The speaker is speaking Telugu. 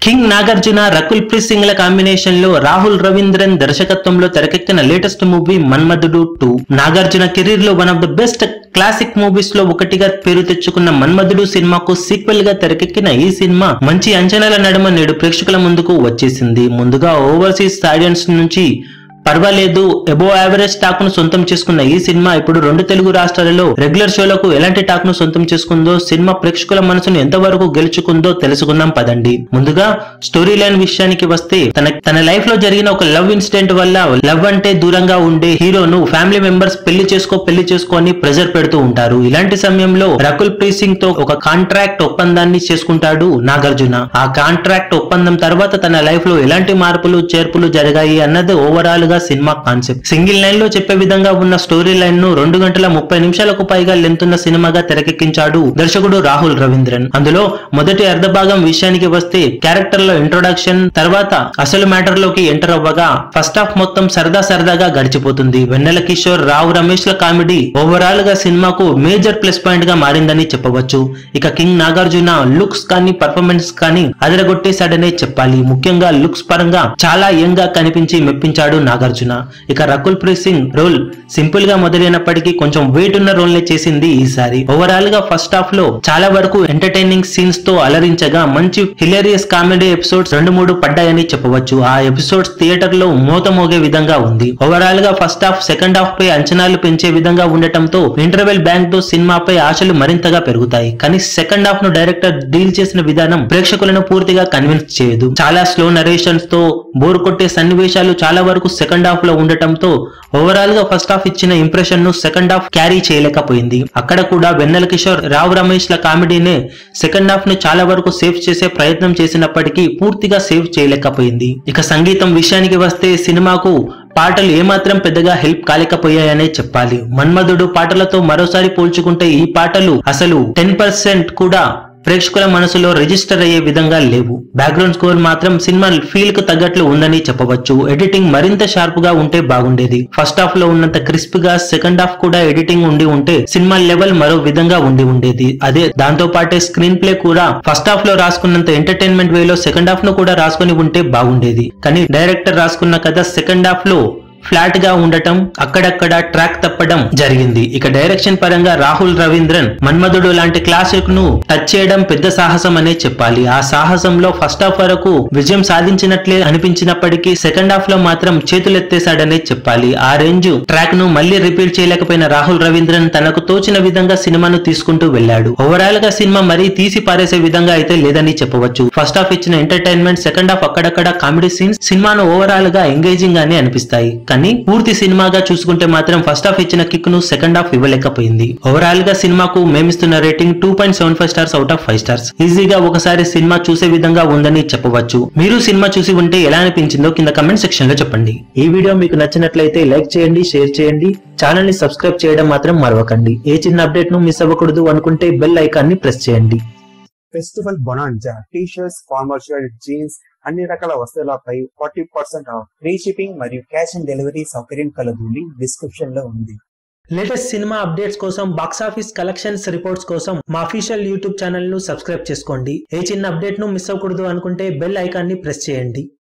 కింగ్ నాగార్జున రకుల్ ప్రీత్ సింగ్ ల కాంబినేషన్ లో రాహుల్ రవీంద్రన్ దర్శకత్వంలో తెరకెక్కిన latest movie Manmadhudu two Nagarjuna career లో one of the best classic movies లో ఒకటిగా పేరు తెచ్చుకున్న మన్మధుడు సినిమాకు సీక్వెల్ గా తెరకెక్కిన ఈ సినిమా మంచి అంచనాల నడుమ నేడు ప్రేక్షకుల ముందుకు వచ్చేసింది ముందుగా ఓవర్సీస్ ఆడియన్స్ నుంచి పర్వాలేదు ఎబో యావరేజ్ టాక్ ను సొంతం చేసుకున్న ఈ సినిమా ఇప్పుడు రెండు తెలుగు రాష్ట్రాలలో రెగ్యులర్ షోలకు ఎలాంటి టాక్ ను సొంతం చేసుకుందో సినిమా ప్రేక్షకుల మనసును ఎంతవరకు గెలుచుకుందో తెలుసుకుందాం పదండి ముందుగా స్టోరీ లైన్ విషయానికి వస్తే తన తన లైఫ్ లో జరిగిన ఒక లవ్ ఇన్సిడెంట్ వల్ల లవ్ అంటే దూరంగా ఉండే హీరోను ఫ్యామిలీ మెంబర్స్ పెళ్లి చేసుకో పెళ్లి చేసుకో అని ప్రెజర్ పెడుతూ ఉంటారు ఇలాంటి సమయంలో రకుల్ ప్రీత్ సింగ్ తో ఒక కాంట్రాక్ట్ ఒప్పందాన్ని చేసుకుంటాడు నాగార్జున ఆ కాంట్రాక్ట్ ఒప్పందం తర్వాత తన లైఫ్ లో ఎలాంటి మార్పులు చేర్పులు జరిగాయి అన్నది ఓవరాల్ గా సినిమా కాన్సెప్ట్ సింగిల్ లైన్ లో చెప్పే విధంగా ఉన్న స్టోరీ లైన్ ను రెండు గంటల ముప్పై నిమిషాలకు పైగా లెంతున్న సినిమాగా తెరకెక్కించాడు దర్శకుడు రాహుల్ రవీంద్రన్ అందులో మొదటి అర్ధ భాగం విషయానికి వస్తే క్యారెక్టర్ లో ఇంట్రొడక్షన్ తర్వాత అసలు మ్యాటర్ లోకి ఎంటర్ అవ్వగా ఫస్ట్ హాఫ్ మొత్తం సరదా సరదాగా గడిచిపోతుంది వెన్నెల కిషోర్ రావు రమేష్ ల కామెడీ ఓవరాల్ గా సినిమాకు మేజర్ ప్లస్ పాయింట్ గా మారిందని చెప్పవచ్చు ఇక కింగ్ నాగార్జున లుక్స్ కానీ పర్ఫార్మెన్స్ కానీ అదరగొట్టేశాడనే చెప్పాలి ముఖ్యంగా లుక్స్ పరంగా చాలా యంగ్ గా కనిపించి మెప్పించాడు నాగార్జున ఇక రకుల్ ప్రీత్ సింగ్ రోల్ సింపుల్ గా మొదలైనప్పటికీ కొంచెం వెయిట్ ఉన్న రోల్ నే చేసింది ఈసారి ఓవరాల్ గా ఫస్ట్ హాఫ్ లో చాలా వరకు ఎంటర్టైనింగ్ సీన్స్ తో అలరించగా మంచి హిలేరియస్ కామెడీ ఎపిసోడ్స్ రెండు మూడు పడ్డాయని చెప్పవచ్చు ఆ ఎపిసోడ్స్ థియేటర్ లో మోత మోగే విధంగా ఉంది ఓవరాల్ గా ఫస్ట్ హాఫ్ సెకండ్ హాఫ్ పై అంచనాలు పెంచే విధంగా ఉండటంతో ఇంటర్వెల్ బ్యాంక్ తో సినిమాపై ఆశలు మరింతగా పెరుగుతాయి కానీ సెకండ్ హాఫ్ ను డైరెక్టర్ డీల్ చేసిన విధానం ప్రేక్షకులను పూర్తిగా కన్విన్స్ చేయదు చాలా స్లో నరేషన్స్ తో బోర్ కొట్టే సన్నివేశాలు చాలా వరకు సెకండ్ హాఫ్ లో ఉండటంతో ఓవరాల్ గా ఫస్ట్ హాఫ్ ఇచ్చిన ఇంప్రెషన్ ను సెకండ్ హాఫ్ క్యారీ చేయలేకపోయింది అక్కడ కూడా వెన్నెల కిషోర్ రావు రమేష్ ల కామెడీనే సెకండ్ హాఫ్ ను చాలా వరకు సేవ్ చేసే ప్రయత్నం చేసినప్పటికీ పూర్తిగా సేవ్ చేయలేకపోయింది ఇక సంగీతం విషయానికి వస్తే సినిమాకు పాటలు ఏమాత్రం పెద్దగా హెల్ప్ కాలేకపోయాయనే చెప్పాలి మన్మధుడు పాటలతో మరోసారి పోల్చుకుంటే ఈ పాటలు అసలు టెన్ పర్సెంట్ కూడా ప్రేక్షకుల మనసులో రిజిస్టర్ అయ్యే విధంగా లేవు బ్యాక్గ్రౌండ్ స్కోర్ మాత్రం సినిమా ఫీల్ కు తగ్గట్లు ఉందని చెప్పవచ్చు ఎడిటింగ్ మరింత షార్ప్ గా ఉంటే బాగుండేది ఫస్ట్ హాఫ్ లో ఉన్నంత క్రిస్ప్ గా సెకండ్ హాఫ్ కూడా ఎడిటింగ్ ఉండి ఉంటే సినిమా లెవెల్ మరో విధంగా ఉండి ఉండేది అదే దాంతో పాటే స్క్రీన్ ప్లే కూడా ఫస్ట్ హాఫ్ లో రాసుకున్నంత ఎంటర్టైన్మెంట్ వేలో సెకండ్ హాఫ్ ను కూడా రాసుకుని ఉంటే బాగుండేది కానీ డైరెక్టర్ రాసుకున్న కథ సెకండ్ హాఫ్ లో ఫ్లాట్ గా ఉండటం అక్కడక్కడ ట్రాక్ తప్పడం జరిగింది ఇక డైరెక్షన్ పరంగా రాహుల్ రవీంద్రన్ మన్మధుడు లాంటి క్లాసిక్ ను టచ్ చేయడం పెద్ద సాహసం అనే చెప్పాలి ఆ సాహసంలో ఫస్ట్ హాఫ్ వరకు విజయం సాధించినట్లే అనిపించినప్పటికీ సెకండ్ హాఫ్ లో మాత్రం చేతులెత్తేశాడనే చెప్పాలి ఆ రేంజ్ ట్రాక్ ను మళ్ళీ రిపీట్ చేయలేకపోయిన రాహుల్ రవీంద్రన్ తనకు తోచిన విధంగా సినిమాను తీసుకుంటూ వెళ్ళాడు ఓవరాల్ గా సినిమా మరీ తీసి పారేసే విధంగా అయితే లేదని చెప్పవచ్చు ఫస్ట్ హాఫ్ ఇచ్చిన ఎంటర్టైన్మెంట్ సెకండ్ హాఫ్ అక్కడక్కడ కామెడీ సీన్స్ సినిమాను ఓవరాల్ గా ఎంగేజింగ్ గానే అనిపిస్తాయి కానీ పూర్తి సినిమాగా చూసుకుంటే మాత్రం ఫస్ట్ హాఫ్ ఇచ్చిన కిక్ ను సెకండ్ హాఫ్ ఇవ్వలేకపోయింది ఓవరాల్ గా సినిమాకు మేమిస్తున్న rating two point seven five stars out of five stars ఈజీగా ఒకసారి సినిమా చూసే విధంగా ఉందని చెప్పవచ్చు మీరు సినిమా చూసి ఉంటే ఎలా అనిపించిందో కింద కమెంట్ సెక్షన్ లో చెప్పండి ఈ వీడియో మీకు నచ్చినట్లయితే లైక్ చేయండి షేర్ చేయండి ఛానల్ ని సబ్స్క్రైబ్ చేయడం మాత్రం మరవకండి ఏ చిన్న అప్డేట్ ను మిస్ అవ్వకూడదు అనుకుంటే బెల్ ఐకాన్ ని ప్రెస్ చేయండి festival bonanza T shirts formal shirt jeans అన్ని రకాల వస్తువులపై forty percent off free shipping మరియు క్యాష్ ఆన్ డెలివరీ సౌకర్యం కలదు లింక్ డిస్క్రిప్షన్ లో ఉంది లేటెస్ట్ సినిమా అప్డేట్స్ కోసం బాక్స్ ఆఫీస్ కలెక్షన్స్ రిపోర్ట్స్ కోసం మా అఫీషియల్ యూట్యూబ్ ఛానల్ ను సబ్స్క్రైబ్ చేసుకోండి ఏ చిన్న అప్డేట్ ను మిస్ అవ్వకూడదు అనుకుంటే బెల్ ఐకాన్ ని ప్రెస్ చేయండి